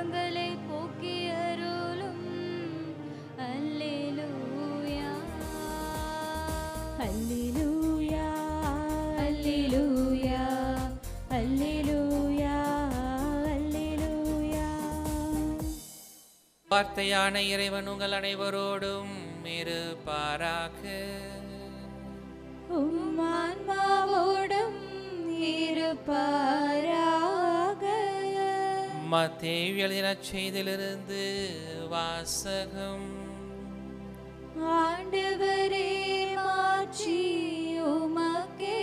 பாவங்களை போக்கி அருளும் அல்லேலூயா அல்லேலூயா அல்லேலூயா அல்லேலூயா அல்லேலூயா வார்த்தையான இறைவன் உங்கள் அனைவரோடும் இருப்பாராக உம் ஆன்மாவோடும் இருப்பாராக மத்தேயு எழுதின செய்திலிருந்து வாசகம் ஆண்டவரே மாட்சி உமக்கே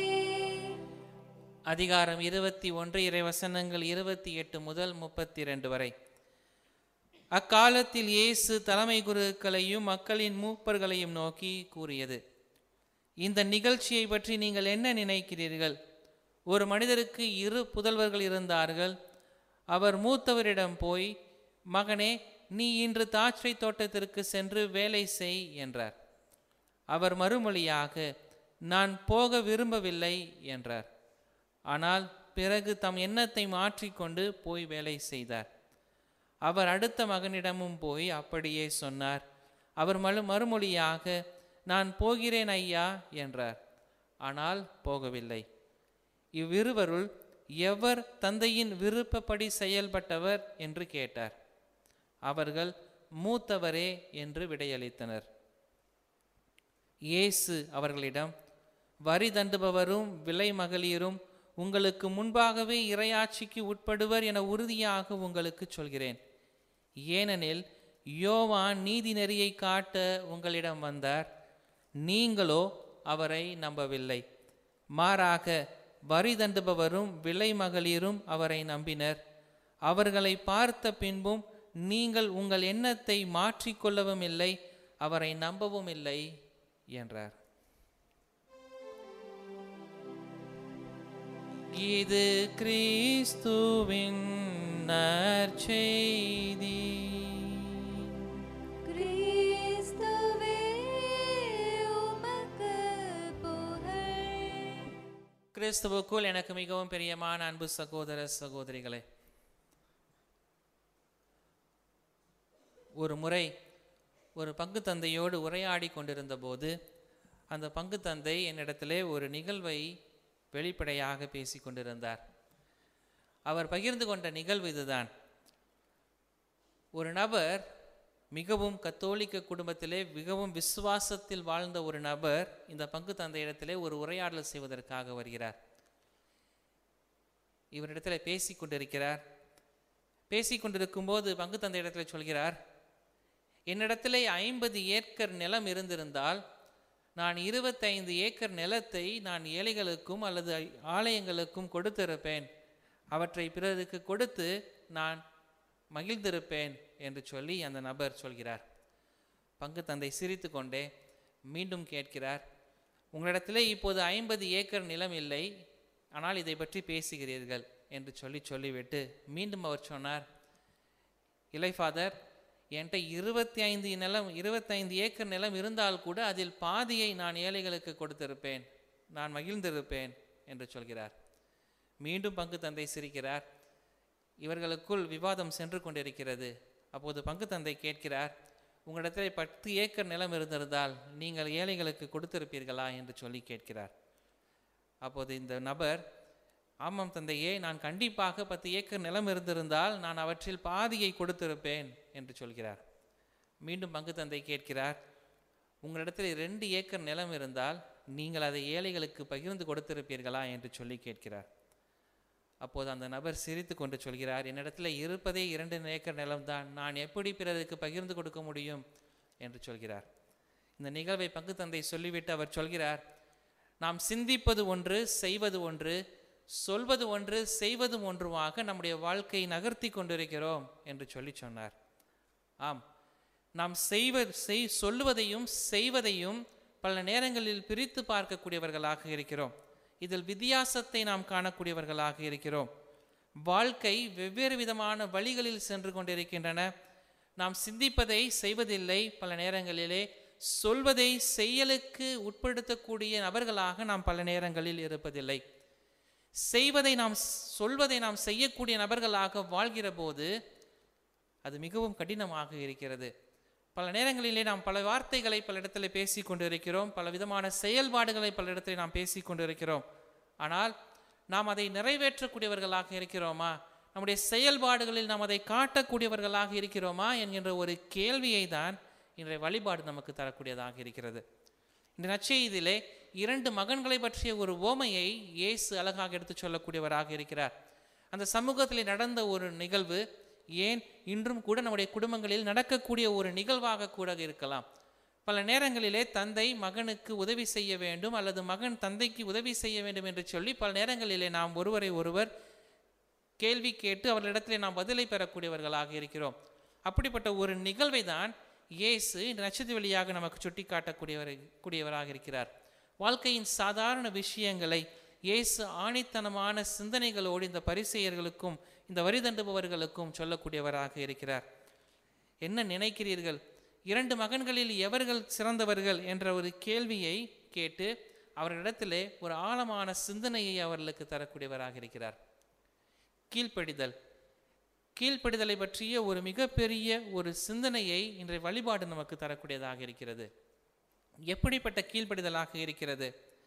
அதிகாரம் இருபத்தி ஒன்று இறைவசனங்கள் இருபத்தி எட்டு முதல் முப்பத்தி ரெண்டு வரை அக்காலத்தில் இயேசு தலைமை குருக்களையும் மக்களின் மூப்பர்களையும் நோக்கி கூறியது இந்த நிகழ்ச்சியை பற்றி நீங்கள் என்ன நினைக்கிறீர்கள் ஒரு மனிதருக்கு இரு புதல்வர்கள் இருந்தார்கள் அவர் மூத்தவரிடம் போய் மகனே நீ இன்று தாட்சை தோட்டத்திற்கு சென்று வேலை செய் என்றார் அவர் மறுமொழியாக நான் போக விரும்பவில்லை என்றார் ஆனால் பிறகு தம் எண்ணத்தை மாற்றிக்கொண்டு போய் வேலை செய்தார் அவர் அடுத்த மகனிடமும் போய் அப்படியே சொன்னார் அவர் மறு மறுமொழியாக நான் போகிறேன் ஐயா என்றார் ஆனால் போகவில்லை இவ்விருவருள் எவர் தந்தையின் விருப்பப்படி செயல்பட்டவர் என்று கேட்டார் அவர்கள் மூத்தவரே என்று விடையளித்தனர் இயேசு அவர்களிடம் வரி தண்டுபவரும் விலை மகளிரும் உங்களுக்கு முன்பாகவே இறையாட்சிக்கு உட்படுவர் என உறுதியாக உங்களுக்கு சொல்கிறேன் ஏனெனில் யோவான் நீதி நெறியை காட்ட உங்களிடம் வந்தார் நீங்களோ அவரை நம்பவில்லை மாறாக வரி தண்டுபவரும் விலை மகளிரும் அவரை நம்பினர் அவர்களை பார்த்த பின்பும் நீங்கள் உங்கள் எண்ணத்தை மாற்றிக்கொள்ளவும் இல்லை அவரை நம்பவும் இல்லை என்றார் இது கிறிஸ்துவின் நற்செய்தி கிறிஸ்துவே உமக்கு புகழ் கிறிஸ்துவுக்குள் எனக்கு மிகவும் பிரியமான அன்பு சகோதர சகோதரிகளே ஒரு முறை ஒரு பங்கு தந்தையோடு உரையாடி கொண்டிருந்த போது அந்த பங்கு தந்தை என்னிடத்திலே ஒரு நிகழ்வை வெளிப்படையாக பேசி கொண்டிருந்தார் அவர் பகிர்ந்து கொண்ட நிகழ்வு இதுதான் ஒரு நபர் மிகவும் கத்தோலிக்க குடும்பத்திலே மிகவும் விசுவாசத்தில் வாழ்ந்த ஒரு நபர் இந்த பங்கு தந்தையிடத்திலே ஒரு உரையாடல் செய்வதற்காக வருகிறார் இவரிடத்தில் பேசி கொண்டிருக்கிறார் பேசி கொண்டிருக்கும் போது பங்கு தந்தையிடத்தில் சொல்கிறார் என்னிடத்திலே ஐம்பது ஏக்கர் நிலம் இருந்திருந்தால் நான் இருபத்தைந்து ஏக்கர் நிலத்தை நான் ஏழைகளுக்கும் அல்லது ஆலயங்களுக்கும் கொடுத்திருப்பேன் அவற்றை பிறருக்கு கொடுத்து நான் மகிழ்ந்திருப்பேன் என்று சொல்லி அந்த நபர் சொல்கிறார் பங்கு தந்தை சிரித்து கொண்டே மீண்டும் கேட்கிறார் உங்களிடத்திலே இப்போது ஐம்பது ஏக்கர் நிலம் இல்லை ஆனால் இதை பற்றி பேசுகிறீர்கள் என்று சொல்லி சொல்லிவிட்டு மீண்டும் அவர் சொன்னார் இல்லை ஃபாதர் என்கிட்ட இருபத்தி ஐந்து நிலம் இருபத்தைந்து ஏக்கர் நிலம் இருந்தால் கூட அதில் பாதியை நான் ஏழைகளுக்கு கொடுத்திருப்பேன் நான் மகிழ்ந்திருப்பேன் என்று சொல்கிறார் மீண்டும் பங்கு தந்தை சிரிக்கிறார் இவர்களுக்குள் விவாதம் சென்று கொண்டிருக்கிறது அப்போது பங்கு தந்தை கேட்கிறார் உங்களிடத்தில் பத்து ஏக்கர் நிலம் இருந்திருந்தால் நீங்கள் ஏழைகளுக்கு கொடுத்திருப்பீர்களா என்று சொல்லி கேட்கிறார் அப்போது இந்த நபர் ஆமாம் தந்தையே நான் கண்டிப்பாக பத்து ஏக்கர் நிலம் இருந்திருந்தால் நான் அவற்றில் பாதியை கொடுத்திருப்பேன் என்று சொல்கிறார் மீண்டும் பங்கு தந்தை கேட்கிறார் உங்களிடத்தில் ரெண்டு ஏக்கர் நிலம் இருந்தால் நீங்கள் அதை ஏழைகளுக்கு பகிர்ந்து கொடுத்திருப்பீர்களா என்று சொல்லி கேட்கிறார் அப்போது அந்த நபர் சிரித்து கொண்டு சொல்கிறார் என்னிடத்தில் இருப்பதே இரண்டு ஏக்கர் நிலம்தான் நான் எப்படி பிறருக்கு பகிர்ந்து கொடுக்க முடியும் என்று சொல்கிறார் இந்த நிகழ்வை பங்கு தந்தை சொல்லிவிட்டு அவர் சொல்கிறார் நாம் சிந்திப்பது ஒன்று செய்வது ஒன்று சொல்வது ஒன்று செய்வதும் ஒன்றுமாக நம்முடைய வாழ்க்கையை நகர்த்தி கொண்டிருக்கிறோம் என்று சொல்லி சொன்னார் ஆம் நாம் செய்வ செய் சொல்லுவதையும் செய்வதையும் பல நேரங்களில் பிரித்து பார்க்கக்கூடியவர்களாக இருக்கிறோம் இதில் வித்தியாசத்தை நாம் காணக்கூடியவர்களாக இருக்கிறோம் வாழ்க்கை வெவ்வேறு விதமான வழிகளில் சென்று கொண்டிருக்கின்றன நாம் சிந்திப்பதை செய்வதில்லை பல நேரங்களிலே சொல்வதை செயலுக்கு உட்படுத்தக்கூடிய நபர்களாக நாம் பல நேரங்களில் இருப்பதில்லை செய்வதை நாம் சொல்வதை நாம் செய்யக்கூடிய நபர்களாக வாழ்கிற போது அது மிகவும் கடினமாக இருக்கிறது பல நேரங்களிலே நாம் பல வார்த்தைகளை பல இடத்துல பேசி கொண்டு இருக்கிறோம் பல விதமான செயல்பாடுகளை பல இடத்துல நாம் பேசி கொண்டு இருக்கிறோம் ஆனால் நாம் அதை நிறைவேற்றக்கூடியவர்களாக இருக்கிறோமா நம்முடைய செயல்பாடுகளில் நாம் அதை காட்டக்கூடியவர்களாக இருக்கிறோமா என்கின்ற ஒரு கேள்வியை தான் இன்றைய வழிபாடு நமக்கு தரக்கூடியதாக இருக்கிறது இந்த நற்செய்தியிலே இரண்டு மகன்களை பற்றிய ஒரு ஓமையை இயேசு அழகாக எடுத்துச் சொல்லக்கூடியவராக இருக்கிறார் அந்த சமூகத்தில் நடந்த ஒரு நிகழ்வு ஏன் இன்றும் கூட நம்முடைய குடும்பங்களில் நடக்கக்கூடிய ஒரு நிகழ்வாக கூட இருக்கலாம் பல நேரங்களிலே தந்தை மகனுக்கு உதவி செய்ய வேண்டும் அல்லது மகன் தந்தைக்கு உதவி செய்ய வேண்டும் என்று சொல்லி பல நேரங்களிலே நாம் ஒருவரை ஒருவர் கேள்வி கேட்டு அவர்களிடத்திலே நாம் பதிலை பெறக்கூடியவர்களாக இருக்கிறோம் அப்படிப்பட்ட ஒரு நிகழ்வை தான் இயேசு இந்த நட்சத்திர வழியாக நமக்கு சுட்டி காட்டக்கூடியவர் கூடியவராக இருக்கிறார் வாழ்க்கையின் சாதாரண விஷயங்களை இயேசு ஆணித்தனமான சிந்தனைகளோடு இந்த பரிசெயர்களுக்கும் இந்த வரி தண்டுபவர்களுக்கும் சொல்லக்கூடியவராக இருக்கிறார் என்ன நினைக்கிறீர்கள் இரண்டு மகன்களில் எவர்கள் சிறந்தவர்கள் என்ற ஒரு கேள்வியை கேட்டு அவர்களிடத்திலே ஒரு ஆழமான சிந்தனையை அவர்களுக்கு தரக்கூடியவராக இருக்கிறார் கீழ்ப்படிதல் கீழ்ப்படிதலை பற்றிய ஒரு மிகப்பெரிய ஒரு சிந்தனையை இன்றைய வழிபாடு நமக்கு தரக்கூடியதாக இருக்கிறது எப்படிப்பட்ட கீழ்ப்படிதலாக இருக்கிறது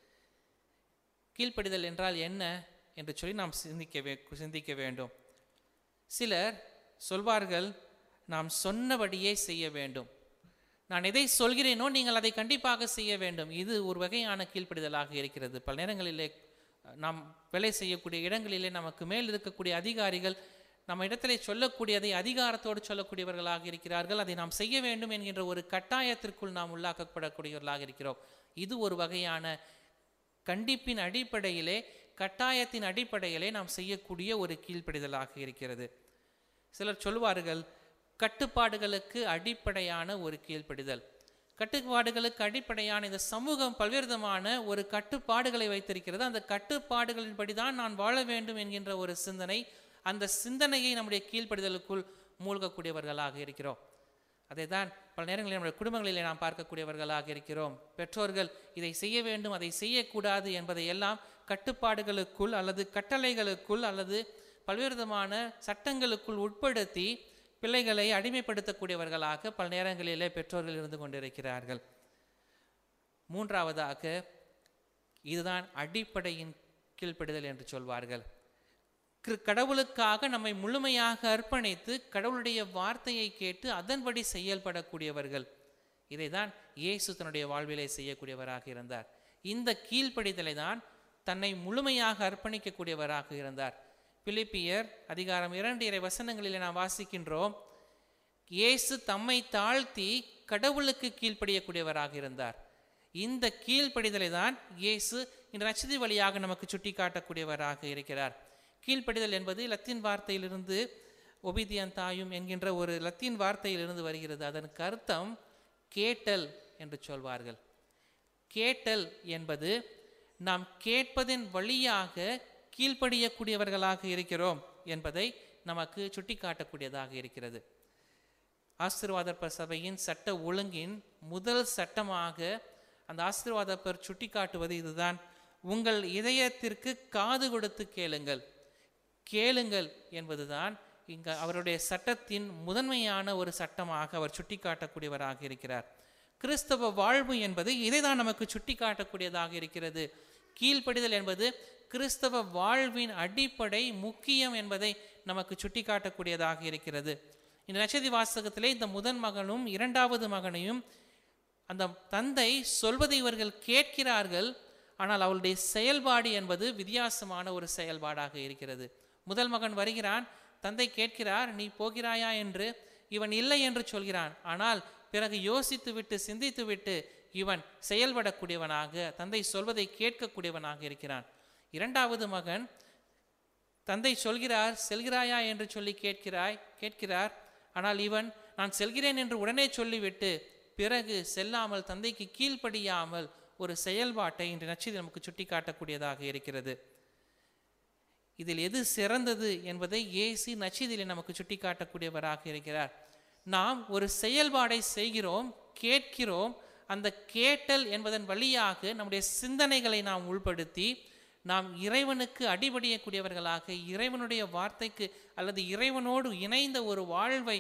கீழ்ப்படிதல் என்றால் என்ன என்று சொல்லி நாம் சிந்திக்க வே சிந்திக்க வேண்டும் சிலர் சொல்வார்கள் நாம் சொன்னபடியே செய்ய வேண்டும் நான் எதை சொல்கிறேனோ நீங்கள் அதை கண்டிப்பாக செய்ய வேண்டும் இது ஒரு வகையான கீழ்ப்படிதலாக இருக்கிறது பல நேரங்களிலே அஹ், நாம் வேலை செய்யக்கூடிய இடங்களிலே நமக்கு மேல் இருக்கக்கூடிய அதிகாரிகள் நம்ம இடத்திலே சொல்லக்கூடியதை அதிகாரத்தோடு சொல்லக்கூடியவர்களாக இருக்கிறார்கள் அதை நாம் செய்ய வேண்டும் என்கின்ற ஒரு கட்டாயத்திற்குள் நாம் உள்ளாக்கப்படக்கூடியவர்களாக இருக்கிறோம் இது ஒரு வகையான கண்டிப்பின் அடிப்படையிலே கட்டாயத்தின் அடிப்படையிலே நாம் செய்யக்கூடிய ஒரு கீழ்ப்படிதலாக இருக்கிறது சிலர் சொல்வார்கள் கட்டுப்பாடுகளுக்கு அடிப்படையான ஒரு கீழ்ப்படிதல் கட்டுப்பாடுகளுக்கு அடிப்படையான இந்த சமூகம் பல்வேறு விதமான ஒரு கட்டுப்பாடுகளை வைத்திருக்கிறது அந்த கட்டுப்பாடுகளின்படி தான் நான் வாழ வேண்டும் என்கின்ற ஒரு சிந்தனை அந்த சிந்தனையை நம்முடைய கீழ்ப்படிதலுக்குள் மூழ்கக்கூடியவர்களாக இருக்கிறோம் அதை தான் பல நேரங்களில் நம்முடைய குடும்பங்களிலே நாம் பார்க்கக்கூடியவர்களாக இருக்கிறோம் பெற்றோர்கள் இதை செய்ய வேண்டும் அதை செய்யக்கூடாது என்பதை எல்லாம் கட்டுப்பாடுகளுக்குள் அல்லது கட்டளைகளுக்குள் அல்லது பல்வேறு விதமான சட்டங்களுக்குள் உட்படுத்தி பிள்ளைகளை அடிமைப்படுத்தக்கூடியவர்களாக பல நேரங்களிலே பெற்றோர்கள் இருந்து கொண்டிருக்கிறார்கள் மூன்றாவதாக இதுதான் அடிப்படையின் கீழ்ப்படிதல் என்று சொல்வார்கள் கிரு- கடவுளுக்காக நம்மை முழுமையாக அர்ப்பணித்து கடவுளுடைய வார்த்தையை கேட்டு அதன்படி செயல்படக்கூடியவர்கள் இதைதான் இயேசு தன்னுடைய வாழ்விலே செய்யக்கூடியவராக இருந்தார் இந்த கீழ்ப்படிதலை தான் தன்னை முழுமையாக அர்ப்பணிக்கக்கூடியவராக இருந்தார் பிலிப்பியர் அதிகாரம் இரண்டு இறை வசனங்களிலே நாம் வாசிக்கின்றோம் இயேசு தம்மை தாழ்த்தி கடவுளுக்கு கீழ்ப்படியக்கூடியவராக இருந்தார் இந்த கீழ்ப்படிதலை தான் இயேசு இந்த நட்சத்திர வழியாக நமக்கு சுட்டி காட்டக்கூடியவராக இருக்கிறார் கீழ்ப்படிதல் என்பது லத்தீன் வார்த்தையிலிருந்து ஒபிதியன் தாயும் என்கின்ற ஒரு லத்தீன் வார்த்தையிலிருந்து வருகிறது அதற்கு அர்த்தம் கேட்டல் என்று சொல்வார்கள் கேட்டல் என்பது நாம் கேட்பதன் வழியாக கீழ்ப்படியக்கூடியவர்களாக இருக்கிறோம் என்பதை நமக்கு சுட்டிக்காட்டக்கூடியதாக இருக்கிறது ஆசீர்வாதப்பர் சபையின் சட்ட ஒழுங்கின் முதல் சட்டமாக அந்த ஆசீர்வாதப்பர் சுட்டிக்காட்டுவது இதுதான் உங்கள் இதயத்திற்கு காது கொடுத்து கேளுங்கள் கேளுங்கள் என்பதுதான் இங்க அவருடைய சட்டத்தின் முதன்மையான ஒரு சட்டமாக அவர் சுட்டிக்காட்டக்கூடியவராக இருக்கிறார் கிறிஸ்தவ வாழ்வு என்பது இதை தான் நமக்கு சுட்டிக்காட்டக்கூடியதாக இருக்கிறது கீழ்ப்படிதல் என்பது கிறிஸ்தவ வாழ்வின் அடிப்படை முக்கியம் என்பதை நமக்கு சுட்டிக்காட்டக்கூடியதாக இருக்கிறது இந்த நட்சதி வாசகத்திலே இந்த முதன் மகனும் இரண்டாவது மகனையும் அந்த தந்தை சொல்வதை இவர்கள் கேட்கிறார்கள் ஆனால் அவளுடைய செயல்பாடு என்பது வித்தியாசமான ஒரு செயல்பாடாக இருக்கிறது முதல் மகன் வருகிறான் தந்தை கேட்கிறார் நீ போகிறாயா என்று இவன் இல்லை என்று சொல்கிறான் ஆனால் பிறகு யோசித்துவிட்டு சிந்தித்துவிட்டு இவன் செயல்படக்கூடியவனாக தந்தை சொல்வதை கேட்கக்கூடியவனாக இருக்கிறான் இரண்டாவது மகன் தந்தை சொல்கிறார் செல்கிறாயா என்று சொல்லி கேட்கிறாய் கேட்கிறார் ஆனால் இவன் நான் செல்கிறேன் என்று உடனே சொல்லிவிட்டு பிறகு செல்லாமல் தந்தைக்கு கீழ்ப்படியாமல் ஒரு செயல்பாட்டை இன்று நச்சிது நமக்கு சுட்டிக்காட்டக்கூடியதாக இருக்கிறது இதில் எது சிறந்தது என்பதை இயேசு நச்சிதிலே நமக்கு சுட்டிக்காட்டக்கூடியவராக இருக்கிறார் நாம் ஒரு செயல்பாடை செய்கிறோம் கேட்கிறோம் அந்த கேட்டல் என்பதன் வழியாக நம்முடைய சிந்தனைகளை நாம் உள்படுத்தி நாம் இறைவனுக்கு அடிபடியக்கூடியவர்களாக இறைவனுடைய வார்த்தைக்கு அல்லது இறைவனோடு இணைந்த ஒரு வாழ்வை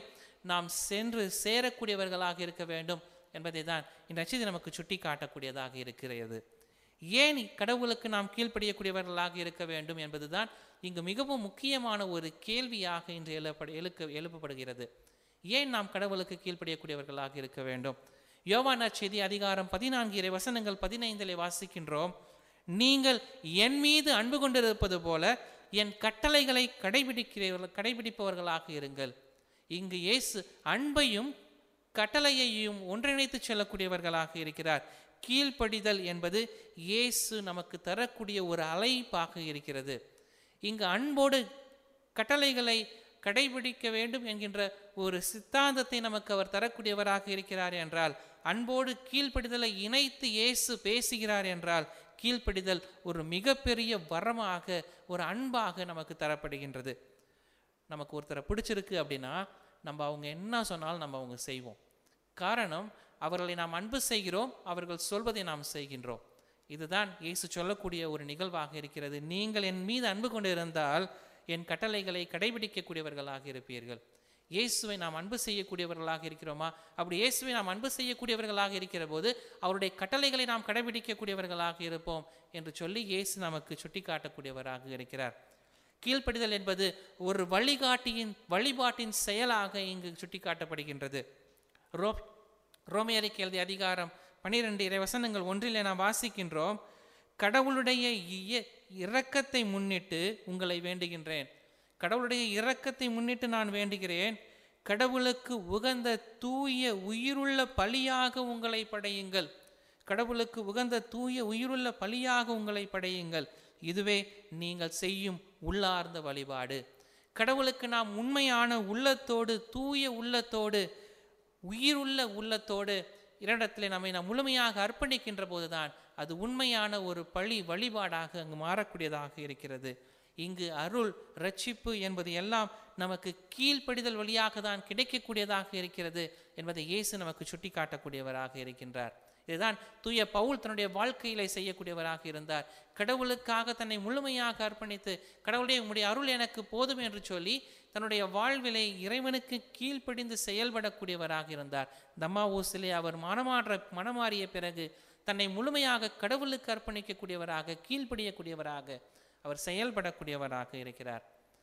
நாம் சென்று சேரக்கூடியவர்களாக இருக்க வேண்டும் என்பதை தான் இந்த நச்சதி நமக்கு சுட்டி காட்டக்கூடியதாக இருக்கிறது ஏன் கடவுளுக்கு நாம் கீழ்ப்படியக்கூடியவர்களாக இருக்க வேண்டும் என்பதுதான் இங்கு மிகவும் முக்கியமான ஒரு கேள்வியாக இன்று எழுப்ப எழுக்க எழுப்பப்படுகிறது ஏன் நாம் கடவுளுக்கு கீழ்ப்படியக்கூடியவர்களாக இருக்க வேண்டும் யோவான் நற்செய்தி அதிகாரம் பதினான்கு இறை வசனங்கள் பதினைந்திலே வாசிக்கின்றோம் நீங்கள் என் மீது அன்பு கொண்டிருப்பது போல என் கட்டளைகளை கடைபிடிக்கிறவர்கள் கடைபிடிப்பவர்களாக இருங்கள் இங்கு இயேசு அன்பையும் கட்டளையையும் ஒன்றிணைத்து செல்லக்கூடியவர்களாக இருக்கிறார் கீழ்ப்படிதல் என்பது இயேசு நமக்கு தரக்கூடிய ஒரு அழைப்பாக இருக்கிறது இங்கு அன்போடு கட்டளைகளை கடைபிடிக்க வேண்டும் என்கின்ற ஒரு சித்தாந்தத்தை நமக்கு அவர் தரக்கூடியவராக இருக்கிறார் என்றால் அன்போடு கீழ்ப்படிதலை இணைத்து இயேசு பேசுகிறார் என்றால் கீழ்ப்படிதல் ஒரு மிகப்பெரிய வரமாக ஒரு அன்பாக நமக்கு தரப்படுகின்றது நமக்கு ஒருத்தரை பிடிச்சிருக்கு அப்படின்னா நம்ம அவங்க என்ன சொன்னாலும் நம்ம அவங்க செய்வோம் காரணம் அவர்களை நாம் அன்பு செய்கிறோம் அவர்கள் சொல்வதை நாம் செய்கின்றோம் இதுதான் இயேசு சொல்லக்கூடிய ஒரு நிகழ்வாக இருக்கிறது நீங்கள் என் மீது அன்பு கொண்டிருந்தால் என் கட்டளைகளை கடைபிடிக்கக்கூடியவர்களாக இருப்பீர்கள் இயேசுவை நாம் அன்பு செய்யக்கூடியவர்களாக இருக்கிறோமா அப்படி இயேசுவை நாம் அன்பு செய்யக்கூடியவர்களாக இருக்கிற போது அவருடைய கட்டளைகளை நாம் கடைபிடிக்கக்கூடியவர்களாக இருப்போம் என்று சொல்லி இயேசு நமக்கு சுட்டிக்காட்டக்கூடியவராக இருக்கிறார் கீழ்ப்படிதல் என்பது ஒரு வழிகாட்டியின் வழிபாட்டின் செயலாக இங்கு சுட்டிக்காட்டப்படுகின்றது ரோ ரோமியரிக்கு எழுதிய அதிகாரம் பனிரெண்டு இறைவசனங்கள் ஒன்றிலே நாம் வாசிக்கின்றோம் கடவுளுடைய இய- இரக்கத்தை முன்னிட்டு உங்களை வேண்டுகின்றேன் கடவுளுடைய இரக்கத்தை முன்னிட்டு நான் வேண்டுகிறேன் கடவுளுக்கு உகந்த தூய உயிருள்ள பலியாக உங்களை படையுங்கள் கடவுளுக்கு உகந்த தூய உயிருள்ள பலியாக உங்களை படையுங்கள் இதுவே நீங்கள் செய்யும் உள்ளார்ந்த வழிபாடு கடவுளுக்கு நாம் உண்மையான உள்ளத்தோடு தூய உள்ளத்தோடு உயிருள்ள உள்ளத்தோடு இரண்டத்திலே நம்மை நாம் முழுமையாக அர்ப்பணிக்கின்ற போதுதான் அது உண்மையான ஒரு பழி வழிபாடாக அங்கு மாறக்கூடியதாக இருக்கிறது இங்கு அருள் ரட்சிப்பு என்பது எல்லாம் நமக்கு கீழ்ப்படிதல் வழியாக தான் கிடைக்கக்கூடியதாக இருக்கிறது என்பதை இயேசு நமக்கு சுட்டி காட்டக்கூடியவராக இருக்கின்றார் இதுதான் தூய பவுல் தன்னுடைய வாழ்க்கையிலே செய்யக்கூடியவராக இருந்தார் கடவுளுக்காக தன்னை முழுமையாக அர்ப்பணித்து கடவுளுடைய உம்முடைய அருள் எனக்கு போதும் என்று சொல்லி தன்னுடைய வாழ்விலை இறைவனுக்கு கீழ்ப்படிந்து செயல்படக்கூடியவராக இருந்தார் தம்மாவூசிலே அவர் மனமாற்ற மனமாறிய பிறகு தன்னை முழுமையாக கடவுளுக்கு அர்ப்பணிக்கக்கூடியவராக கீழ்ப்படியக்கூடியவராக அவர் செயல்படக்கூடியவராக இருக்கிறார்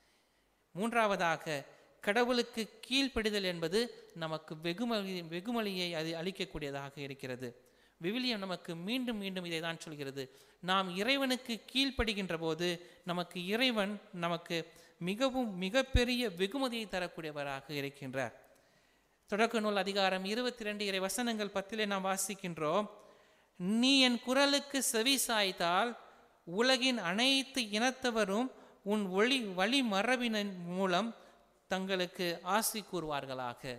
மூன்றாவதாக கடவுளுக்கு கீழ்ப்படிதல் என்பது நமக்கு வெகுமதி வெகுமலியை அது அளிக்கக்கூடியதாக இருக்கிறது விவிலியம் நமக்கு மீண்டும் மீண்டும் இதை தான் சொல்கிறது நாம் இறைவனுக்கு கீழ்ப்படுகின்ற போது நமக்கு இறைவன் நமக்கு மிகவும் மிகப்பெரிய வெகுமதியை தரக்கூடியவராக இருக்கின்றார் தொடக்க நூல் அதிகாரம் இருபத்தி ரெண்டு இறை வசனங்கள் பத்திலே நாம் வாசிக்கின்றோம் நீ என் குரலுக்கு செவி சாய்த்தால் உலகின் அனைத்து இனத்தவரும் உன் ஒளி வழி மரபினின் மூலம் தங்களுக்கு ஆசி கூறுவார்களாக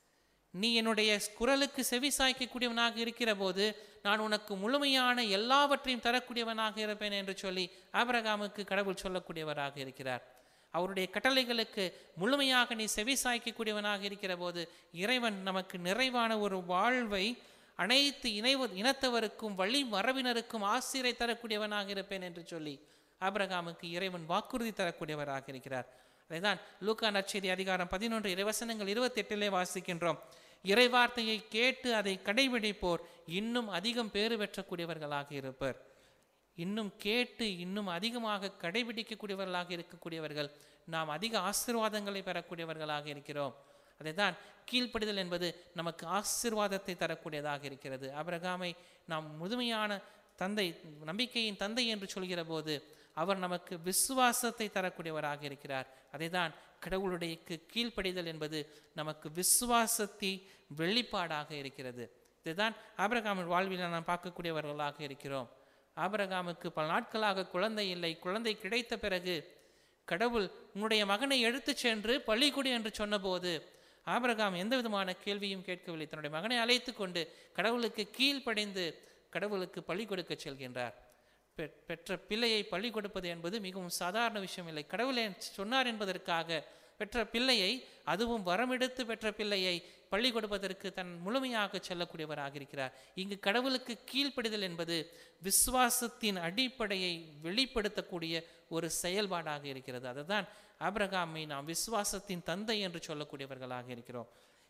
நீ என்னுடைய குரலுக்கு செவி சாய்க்கக்கூடியவனாக இருக்கிற போது நான் உனக்கு முழுமையான எல்லாவற்றையும் தரக்கூடியவனாக இருப்பேன் என்று சொல்லி ஆபிரகாமுக்கு கடவுள் சொல்லக்கூடியவராக இருக்கிறார் அவருடைய கட்டளைகளுக்கு முழுமையாக நீ செவி சாய்க்கக்கூடியவனாக இருக்கிற போது இறைவன் நமக்கு நிறைவான ஒரு வாழ்வை அனைத்து இணைவ இனத்தவருக்கும் வழி மரபினருக்கும் ஆசிரை தரக்கூடியவனாக இருப்பேன் என்று சொல்லி ஆபிரகாமுக்கு இறைவன் வாக்குறுதி தரக்கூடியவராக இருக்கிறார் அதைதான் லூக்கா நற்செய்தி அதிகாரம் பதினொன்று இறைவசனங்கள் இருபத்தி எட்டிலே வாசிக்கின்றோம் இறைவார்த்தையை கேட்டு அதை கடைபிடிப்போர் இன்னும் அதிகம் பேறு பெற்றக்கூடியவர்களாக இருப்பர் இன்னும் கேட்டு இன்னும் அதிகமாக கடைபிடிக்கக்கூடியவர்களாக இருக்கக்கூடியவர்கள் நாம் அதிக ஆசீர்வாதங்களை பெறக்கூடியவர்களாக இருக்கிறோம் அதைதான் கீழ்ப்படிதல் என்பது நமக்கு ஆசீர்வாதத்தை தரக்கூடியதாக இருக்கிறது அபிரகாமை நாம் முழுமையான தந்தை நம்பிக்கையின் தந்தை என்று சொல்கிற போது அவர் நமக்கு விசுவாசத்தை தரக்கூடியவராக இருக்கிறார் அதைதான் கடவுளுடைய கீ- கீழ்ப்படிதல் என்பது நமக்கு விசுவாசத்தை வெளிப்பாடாக இருக்கிறது இதுதான் ஆபிரகாமின் வாழ்வில் நாம் பார்க்கக்கூடியவர்களாக இருக்கிறோம் ஆபிரகாமுக்கு பல நாட்களாக குழந்தை இல்லை குழந்தை கிடைத்த பிறகு கடவுள் உன்னுடைய மகனை எடுத்துச் சென்று பள்ளிக்குடி என்று சொன்னபோது ஆபிரகாம் எந்த விதமான கேள்வியும் கேட்கவில்லை தன்னுடைய மகனை அழைத்து கொண்டு கடவுளுக்கு கீழ்ப்படிந்து கடவுளுக்கு பள்ளி கொடுக்க செல்கின்றார் பெ- பெற்ற பிள்ளையை பள்ளி கொடுப்பது என்பது மிகவும் சாதாரண விஷயம் இல்லை கடவுளே சொன்னார் என்பதற்காக பெற்ற பிள்ளையை அதுவும் வரமெடுத்து பெற்ற பிள்ளையை பள்ளி கொடுப்பதற்கு தன் முழுமையாக செல்லக்கூடியவராக இருக்கிறார் இங்கு கடவுளுக்கு கீழ்ப்படிதல் என்பது விசுவாசத்தின் அடிப்படையை வெளிப்படுத்தக்கூடிய ஒரு செயல்பாடாக இருக்கிறது அதுதான் ஆபிரகாமை நாம் விசுவாசத்தின் தந்தை என்று சொல்லக்கூடியவர்களாக இருக்கிறோம்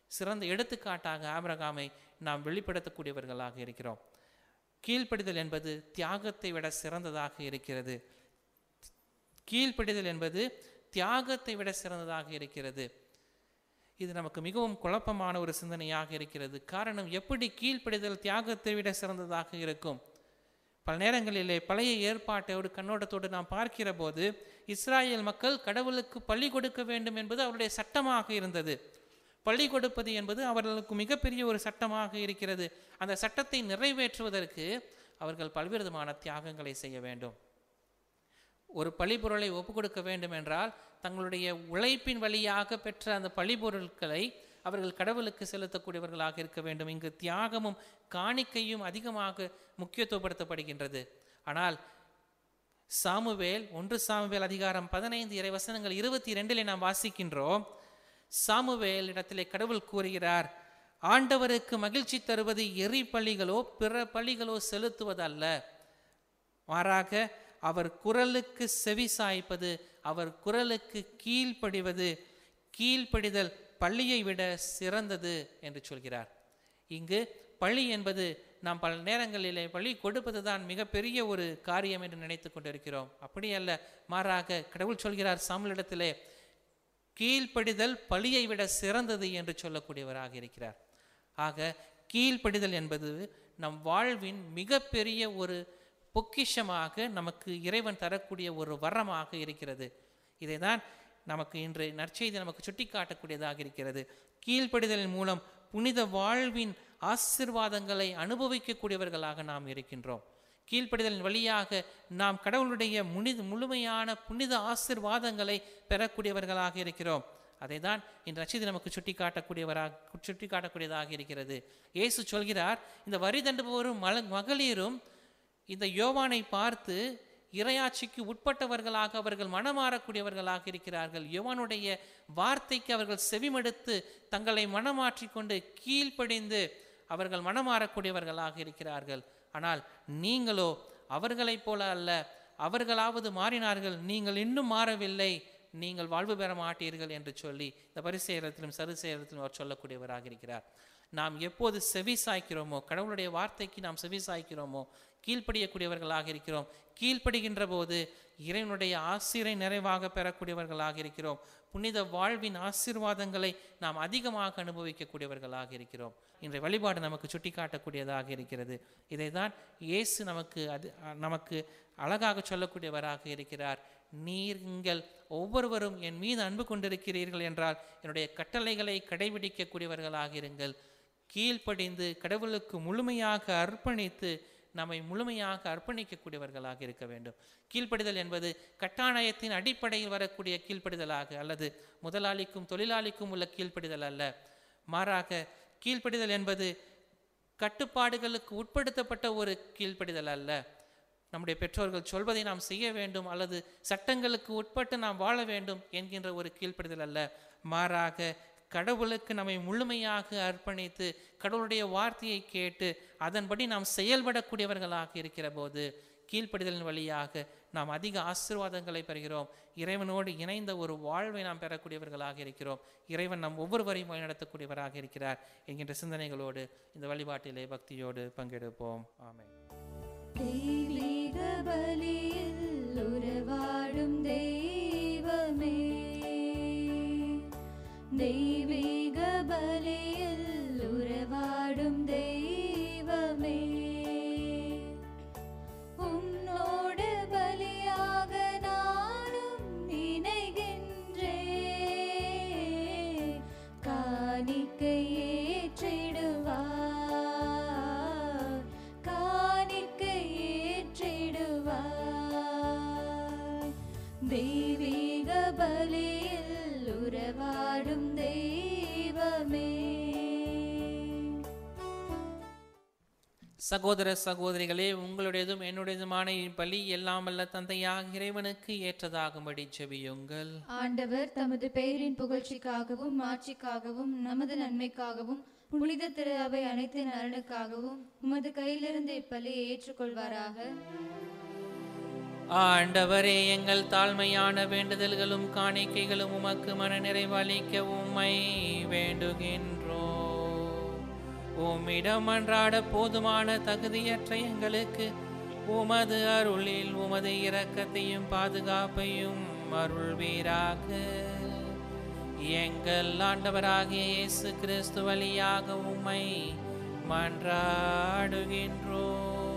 சிறந்த எடுத்துக்காட்டாக ஆபிரகாமை நாம் வெளிப்படுத்தக்கூடியவர்களாக இருக்கிறோம் கீழ்ப்படிதல் என்பது தியாகத்தை விட சிறந்ததாக இருக்கிறது கீழ்ப்படிதல் என்பது தியாகத்தை விட சிறந்ததாக இருக்கிறது இது நமக்கு மிகவும் குழப்பமான ஒரு சிந்தனையாக இருக்கிறது காரணம் எப்படி கீழ்ப்படிதல் தியாகத்தை விட சிறந்ததாக இருக்கும் பல நேரங்களிலே பழைய ஏற்பாட்டை ஒரு கண்ணோட்டத்தோடு நாம் பார்க்கிற போது இஸ்ராயேல் மக்கள் கடவுளுக்கு பள்ளி கொடுக்க வேண்டும் என்பது அவருடைய சட்டமாக இருந்தது பள்ளி கொடுப்பது என்பது அவர்களுக்கு மிகப்பெரிய ஒரு சட்டமாக இருக்கிறது அந்த சட்டத்தை நிறைவேற்றுவதற்கு அவர்கள் பல்வேறு விதமான தியாகங்களை செய்ய வேண்டும் ஒரு பழிபொருளை ஒப்பு கொடுக்க வேண்டும் என்றால் தங்களுடைய உழைப்பின் வழியாக பெற்ற அந்த பழிபொருட்களை அவர்கள் கடவுளுக்கு செலுத்தக்கூடியவர்களாக இருக்க வேண்டும் இங்கு தியாகமும் காணிக்கையும் அதிகமாக முக்கியத்துவப்படுத்தப்படுகின்றது ஆனால் சாமுவேல் ஒன்று சாமுவேல் அதிகாரம் பதினைந்து இறை வசனங்கள் இருபத்தி இரண்டிலே நாம் வாசிக்கின்றோம் சாமுவேல் இடத்திலே கடவுள் கூறுகிறார் ஆண்டவருக்கு மகிழ்ச்சி தருவது எரி பள்ளிகளோ பிற பள்ளிகளோ செலுத்துவதல்ல மாறாக அவர் குரலுக்கு செவி சாய்ப்பது அவர் குரலுக்கு கீழ்ப்படிவது கீழ்ப்படிதல் பள்ளியை விட சிறந்தது என்று சொல்கிறார் இங்கு பள்ளி என்பது நாம் பல நேரங்களிலே பள்ளி கொடுப்பது தான் மிகப்பெரிய ஒரு காரியம் என்று நினைத்து கொண்டிருக்கிறோம் அப்படி அல்ல மாறாக கடவுள் சொல்கிறார் சாமுலிடத்திலே கீழ்ப்படிதல் பழியை விட சிறந்தது என்று சொல்லக்கூடியவராக இருக்கிறார் ஆக கீழ்ப்படிதல் என்பது நம் வாழ்வின் மிகப்பெரிய ஒரு பொக்கிஷமாக நமக்கு இறைவன் தரக்கூடிய ஒரு வரமாக இருக்கிறது இதைதான் நமக்கு இன்று நற்செய்தி நமக்கு சுட்டிக்காட்டக்கூடியதாக இருக்கிறது கீழ்ப்படிதலின் மூலம் புனித வாழ்வின் ஆசிர்வாதங்களை அனுபவிக்கக்கூடியவர்களாக நாம் இருக்கின்றோம் கீழ்ப்படிதலின் வழியாக நாம் கடவுளுடைய முனித முழுமையான புனித ஆசிர்வாதங்களை பெறக்கூடியவர்களாக இருக்கிறோம் அதை தான் இந்த நச்சதி நமக்கு சுட்டி காட்டக்கூடியவராக சுட்டி காட்டக்கூடியதாக இருக்கிறது இயேசு சொல்கிறார் இந்த வரி தண்டுபவரும் மல மகளிரும் இந்த யோவானை பார்த்து இறையாட்சிக்கு உட்பட்டவர்களாக அவர்கள் மனமாறக்கூடியவர்களாக இருக்கிறார்கள் யோவானுடைய வார்த்தைக்கு அவர்கள் செவிமடுத்து தங்களை மனமாற்றிக்கொண்டு கீழ்ப்படிந்து அவர்கள் மனமாறக்கூடியவர்களாக இருக்கிறார்கள் ஆனால் நீங்களோ அவர்களைப் போல அல்ல அவர்களாவது மாறினார்கள் நீங்கள் இன்னும் மாறவில்லை நீங்கள் வாழ்வு பெற மாட்டீர்கள் என்று சொல்லி இந்த பரிசேரத்திலும் சருசேரத்திலும் அவர் சொல்லக்கூடியவராக இருக்கிறார் நாம் எப்போது செவி சாய்க்கிறோமோ கடவுளுடைய வார்த்தைக்கு நாம் செவி சாய்க்கிறோமோ கீழ்ப்படியக்கூடியவர்களாக இருக்கிறோம் கீழ்ப்படுகின்ற போது இறைவனுடைய ஆசிரை நிறைவாக பெறக்கூடியவர்களாக இருக்கிறோம் புனித வாழ்வின் ஆசீர்வாதங்களை நாம் அதிகமாக அனுபவிக்கக்கூடியவர்களாக இருக்கிறோம் இன்றைய வழிபாடு நமக்கு சுட்டிக்காட்டக்கூடியதாக இருக்கிறது இதை தான் இயேசு நமக்கு அது நமக்கு அழகாக சொல்லக்கூடியவராக இருக்கிறார் நீங்கள் ஒவ்வொருவரும் என் மீது அன்பு கொண்டிருக்கிறீர்கள் என்றால் என்னுடைய கட்டளைகளை கடைபிடிக்கக்கூடியவர்களாக இருங்கள் கீழ்ப்படிந்து கடவுளுக்கு முழுமையாக அர்ப்பணித்து நம்மை முழுமையாக அர்ப்பணிக்கக்கூடியவர்களாக இருக்க வேண்டும் கீழ்ப்படிதல் என்பது கட்டாணயத்தின் அடிப்படையில் வரக்கூடிய கீழ்ப்படிதலாக அல்லது முதலாளிக்கும் தொழிலாளிக்கும் உள்ள கீழ்ப்படிதல் அல்ல மாறாக கீழ்ப்படிதல் என்பது கட்டுப்பாடுகளுக்கு உட்படுத்தப்பட்ட ஒரு கீழ்ப்படிதல் அல்ல நம்முடைய பெற்றோர்கள் சொல்வதை நாம் செய்ய வேண்டும் அல்லது சட்டங்களுக்கு உட்பட்டு நாம் வாழ வேண்டும் என்கின்ற ஒரு கீழ்ப்படிதல் அல்ல மாறாக கடவுளுக்கு நம்மை முழுமையாக அர்ப்பணித்து கடவுளுடைய வார்த்தையை கேட்டு அதன்படி நாம் செயல்படக்கூடியவர்களாக இருக்கிற போது கீழ்ப்படிதலின் வழியாக நாம் அதிக ஆசீர்வாதங்களை பெறுகிறோம் இறைவனோடு இணைந்த ஒரு வாழ்வை நாம் பெறக்கூடியவர்களாக இருக்கிறோம் இறைவன் நம் ஒவ்வொருவரையும் வழிநடத்தக்கூடியவராக இருக்கிறார் என்கின்ற சிந்தனைகளோடு இந்த வழிபாட்டிலே பக்தியோடு பங்கெடுப்போம் ஆமென் தெய்வீக பலியில் உறவாடும் தெய்வமே தெய்வீக பலியில் உறவாடும் தெய்வமே உன்னோடு பலியாக நானும் இணைகின்றேன் காணிக்கை ஏற்றிடுவார் காணிக்கை ஏற்றிடுவார் தெய்வீக பலியில் உறவாடும் தெய்வமே சகோதர சகோதரிகளே உங்களுடையதும் என்னுடையதுமான இப்பலி எல்லாம் வல்ல தந்தையாக இறைவனுக்கு ஏற்றதாகும்படி செபியுங்கள் ஆண்டவர் தமது பெயரின் புகழ்ச்சிக்காகவும் மாட்சிக்காகவும் நமது நன்மைக்காகவும் புனித திரு அவை அனைத்து நலனுக்காகவும் உமது கையிலிருந்து இப்பலியை ஏற்றுக்கொள்வாராக ஆண்டவரே எங்கள் தாழ்மையான வேண்டுதல்களும் காணிக்கைகளும் உமக்கு மன நிறைவளிக்க உம்மை வேண்டுகின்றோம் உம்மிடம் அன்றாட போதுமான தகுதியற்ற எங்களுக்கு உமது அருளில் உமது இரக்கத்தையும் பாதுகாப்பையும் அருள்வீராக எங்கள் ஆண்டவராகிய இயேசு கிறிஸ்து வழியாக உம்மை மன்றாடுகின்றோம்